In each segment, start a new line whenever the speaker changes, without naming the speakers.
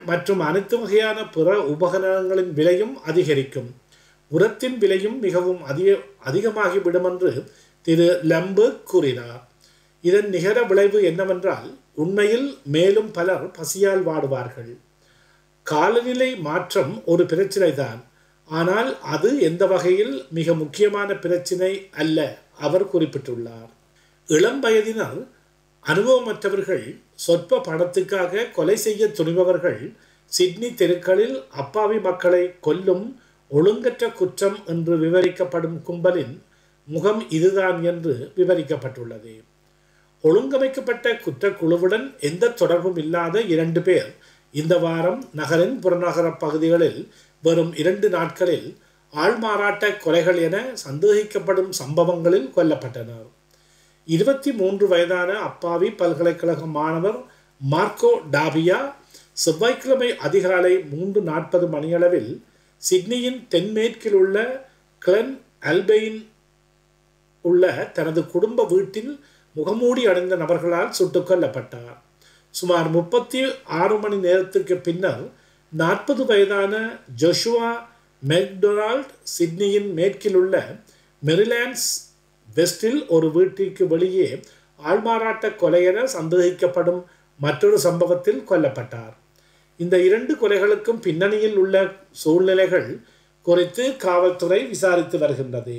மற்றும் அனைத்து வகையான பிற உபகரணங்களின் விலையும் அதிகரிக்கும் உரத்தின் விலையும் மிகவும் அதிக அதிகமாகிவிடும் என்று திரு லம்பு கூறினார் இதன் நிகர விளைவு என்னவென்றால் உண்மையில் மேலும் பலர் பசியால் வாடுவார்கள் காலநிலை மாற்றம் ஒரு பிரச்சினை தான் ஆனால் அது எந்த வகையில் மிக முக்கியமான பிரச்சினை அல்ல அவர் குறிப்பிட்டுள்ளார் இளம் வயதினர் அனுபவமற்றவர்கள் சொற்ப பணத்துக்காக கொலை செய்ய துணிபவர்கள் சிட்னி தெருக்களில் அப்பாவி மக்களை கொல்லும் ஒழுங்கற்ற குற்றம் என்று விவரிக்கப்படும் கும்பலின் முகம் இதுதான் என்று விவரிக்கப்பட்டுள்ளது ஒழுங்கமைக்கப்பட்ட குற்றக்குழுவுடன் எந்த தொடர்பும் இல்லாத இரண்டு பேர் இந்த வாரம் நகரின் புறநகர பகுதிகளில் வரும் இரண்டு நாட்களில் ஆள்மாறாட்ட கொலைகள் என சந்தேகிக்கப்படும் சம்பவங்களில் கொல்லப்பட்டனர் இருபத்தி மூன்று வயதான அப்பாவி பல்கலைக்கழக மாணவர் மார்க்கோ டாபியா செவ்வாய்க்கிழமை அதிகாலை மூன்று நாற்பது மணியளவில் சிட்னியின் தென்மேற்கில் உள்ள கிளன் அல்பெயின் உள்ள தனது குடும்ப வீட்டில் முகமூடி அடைந்த நபர்களால் சுட்டுக் கொல்லப்பட்டார் சுமார் முப்பத்தி ஆறு மணி நேரத்துக்கு பின்னர் நாற்பது வயதான ஜொஷுவா மெக்டொனால்ட் சிட்னியின் மேற்கில் உள்ள மெரிலாண்ட்ஸ் வெஸ்டில் ஒரு வீட்டிற்கு வெளியே ஆள்மாறாட்ட கொலையென சந்தேகிக்கப்படும் மற்றொரு சம்பவத்தில் கொல்லப்பட்டார் இந்த இரண்டு கொலைகளுக்கும் பின்னணியில் உள்ள சூழ்நிலைகள் குறித்து காவல்துறை விசாரித்து வருகின்றது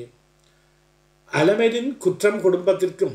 அலமெரின் குற்றம் குடும்பத்திற்கும்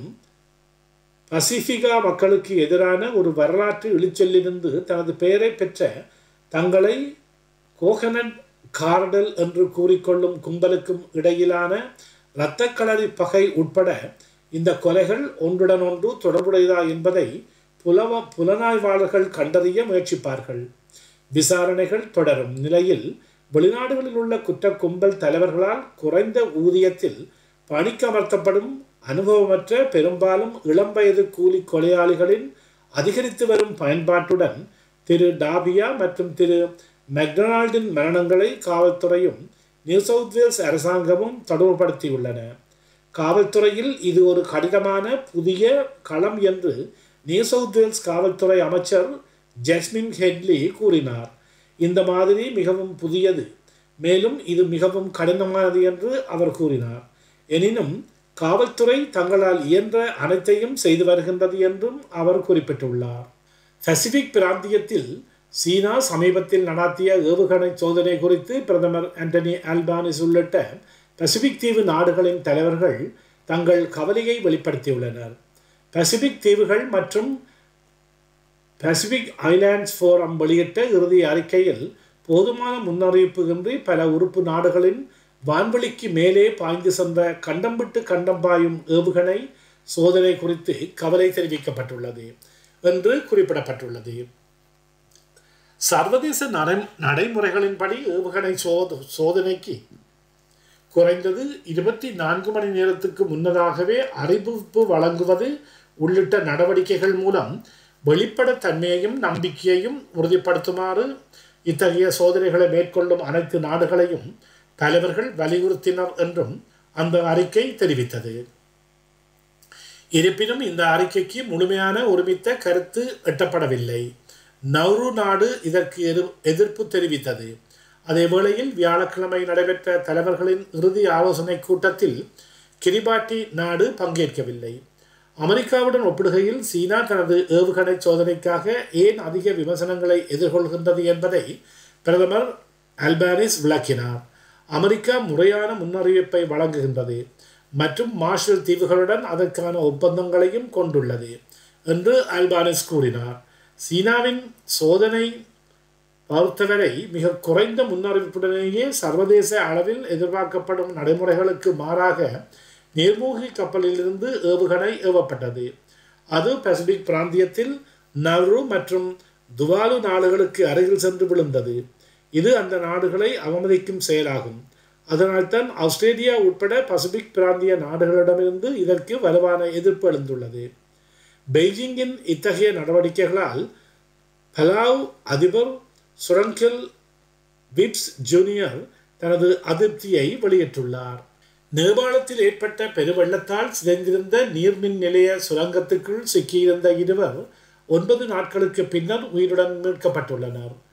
பசிபிகா மக்களுக்கு எதிரான ஒரு வரலாற்று இழிச்சொல்லிருந்து தனது பெயரை பெற்ற தங்களை கோகனட் கார்டல் என்று கூறிக்கொள்ளும் கும்பலுக்கும் இடையிலான இரத்தக்களறி பகை உட்பட இந்த கொலைகள் ஒன்றுடன் ஒன்று தொடர்புடையதா என்பதை புலவ புலனாய்வாளர்கள் கண்டறிய முயற்சிப்பார்கள் விசாரணைகள் தொடரும் நிலையில் வெளிநாடுகளில் உள்ள குற்ற கும்பல் தலைவர்களால் குறைந்த ஊதியத்தில் பணிக்கமர்த்தப்படும் அனுபவமற்ற பெரும்பாலும் இளம் வயது கூலி கொலையாளிகளின் அதிகரித்து வரும் பயன்பாட்டுடன் திரு டாபியா மற்றும் திரு மெக்டொனால்டின் மரணங்களை காவல்துறையும் நியூ சவுத் வேல்ஸ் அரசாங்கமும் தொடர்புபடுத்தியுள்ளன காவல்துறையில் இது ஒரு கடினமான புதிய களம் என்று நியூ சவுத் வேல்ஸ் காவல்துறை அமைச்சர் ஜஸ்மின் ஹெட்லி கூறினார் இந்த மாதிரி மிகவும் புதியது மேலும் இது மிகவும் கடினமானது என்று அவர் கூறினார் எனினும் காவல்துறை தங்களால் இயன்ற அனைத்தையும் செய்து வருகின்றது என்றும் அவர் குறிப்பிட்டுள்ளார் பசிபிக் பிராந்தியத்தில் சீனா சமீபத்தில் நடாத்திய ஏவுகணை சோதனை குறித்து பிரதமர் ஆண்டனி ஆல்பானிஸ் உள்ளிட்ட பசிபிக் தீவு நாடுகளின் தலைவர்கள் தங்கள் கவலையை வெளிப்படுத்தியுள்ளனர் பசிபிக் தீவுகள் மற்றும் பசிபிக் ஐலாண்ட்ஸ் ஃபோரம் வெளியிட்ட இறுதி அறிக்கையில் போதுமான முன்னறிவிப்புகின்றி பல உறுப்பு நாடுகளின் வான்வெளிக்கு மேலே பாய்ந்து சென்ற கண்டம் விட்டு கண்டம் பாயும் ஏவுகணை சோதனை குறித்து கவலை தெரிவிக்கப்பட்டுள்ளது என்று குறிப்பிடப்பட்டுள்ளது சர்வதேச நடை நடைமுறைகளின்படி ஏவுகணை சோத சோதனைக்கு குறைந்தது இருபத்தி நான்கு மணி நேரத்துக்கு முன்னதாகவே அறிவிப்பு வழங்குவது உள்ளிட்ட நடவடிக்கைகள் மூலம் வெளிப்படைத்தன்மையையும் நம்பிக்கையையும் உறுதிப்படுத்துமாறு இத்தகைய சோதனைகளை மேற்கொள்ளும் அனைத்து நாடுகளையும் தலைவர்கள் வலியுறுத்தினர் என்றும் அந்த அறிக்கை தெரிவித்தது இருப்பினும் இந்த அறிக்கைக்கு முழுமையான ஒருமித்த கருத்து எட்டப்படவில்லை நவ்ரு நாடு இதற்கு எதிர் எதிர்ப்பு தெரிவித்தது அதே வேளையில் வியாழக்கிழமை நடைபெற்ற தலைவர்களின் இறுதி ஆலோசனை கூட்டத்தில் கிரிபாட்டி நாடு பங்கேற்கவில்லை அமெரிக்காவுடன் ஒப்பிடுகையில் சீனா தனது ஏவுகணை சோதனைக்காக ஏன் அதிக விமர்சனங்களை எதிர்கொள்கின்றது என்பதை பிரதமர் அல்பானிஸ் விளக்கினார் அமெரிக்கா முறையான முன்னறிவிப்பை வழங்குகின்றது மற்றும் மார்ஷல் தீவுகளுடன் அதற்கான ஒப்பந்தங்களையும் கொண்டுள்ளது என்று அல்பானிஸ் கூறினார் சீனாவின் சோதனை பொறுத்தவரை மிக குறைந்த முன்னறிவிப்புடனேயே சர்வதேச அளவில் எதிர்பார்க்கப்படும் நடைமுறைகளுக்கு மாறாக நீர்மூழ்கி கப்பலிலிருந்து ஏவுகணை ஏவப்பட்டது அது பசிபிக் பிராந்தியத்தில் நவ்ரு மற்றும் துவாலு நாடுகளுக்கு அருகில் சென்று விழுந்தது இது அந்த நாடுகளை அவமதிக்கும் செயலாகும் அதனால்தான் ஆஸ்திரேலியா உட்பட பசிபிக் பிராந்திய நாடுகளிடமிருந்து இதற்கு வலுவான எதிர்ப்பு எழுந்துள்ளது பெய்ஜிங்கின் இத்தகைய நடவடிக்கைகளால் பலாவ் அதிபர் சுரங்கில் விப்ஸ் ஜூனியர் தனது அதிருப்தியை வெளியிட்டுள்ளார் நேபாளத்தில் ஏற்பட்ட பெருவெள்ளத்தால் சிதைந்திருந்த நீர்மின் நிலைய சுரங்கத்துக்குள் சிக்கியிருந்த இருவர் ஒன்பது நாட்களுக்கு பின்னர் உயிருடன் மீட்கப்பட்டுள்ளனர்